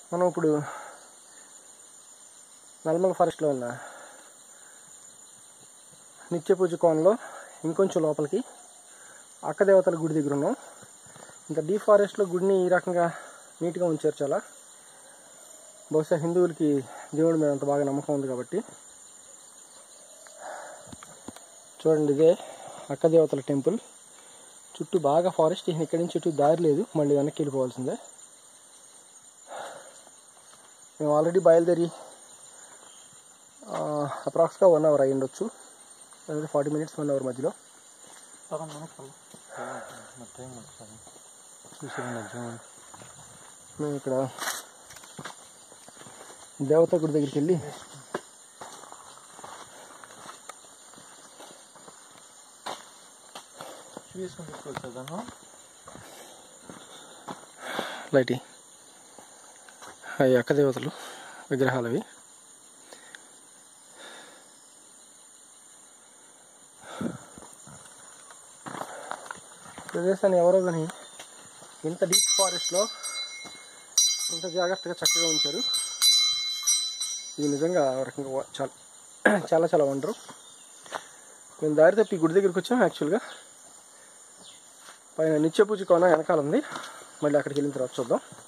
మనం ఇప్పుడు నల్మల ఫారెస్ట్లో ఉన్న నిత్య పూజ కోణంలో ఇంకొంచెం లోపలికి అక్కదేవతల గుడి దగ్గర ఉన్నాం ఇంకా డీ ఫారెస్ట్లో గుడిని ఈ రకంగా నీట్గా ఉంచారు చాలా బహుశా హిందువులకి దేవుడి మీద అంత బాగా నమ్మకం ఉంది కాబట్టి చూడండి ఇదే అక్కదేవతల టెంపుల్ చుట్టూ బాగా ఫారెస్ట్ ఇక్కడి నుంచి చుట్టూ దారి లేదు మళ్ళీ వెనక్కి వెళ్ళిపోవాల్సిందే మేము ఆల్రెడీ బయలుదేరి అప్రాక్స్గా వన్ అవర్ అయ్యి ఉండొచ్చు ఫార్టీ మినిట్స్ వన్ అవర్ మధ్యలో మేము ఇక్కడ దేవత గుడి దగ్గరికి వెళ్ళి లైటి అవి అక్క దేవతలు విగ్రహాలు అవి ప్రదేశాన్ని ఎవరో కానీ ఇంత డీప్ ఫారెస్ట్లో ఇంత జాగ్రత్తగా చక్కగా ఉంచారు ఇది నిజంగా ఒక రకంగా వ- చాలా చాలా చాలా వండరు మేము దారి తప్పి ఈ గుడి దగ్గరికి వచ్చాం యాక్చువల్గా పైన నిత్య పూజ కోన వెనకాల ఉంది మళ్ళీ అక్కడికి వెళ్ళిన తర్వాత చూద్దాం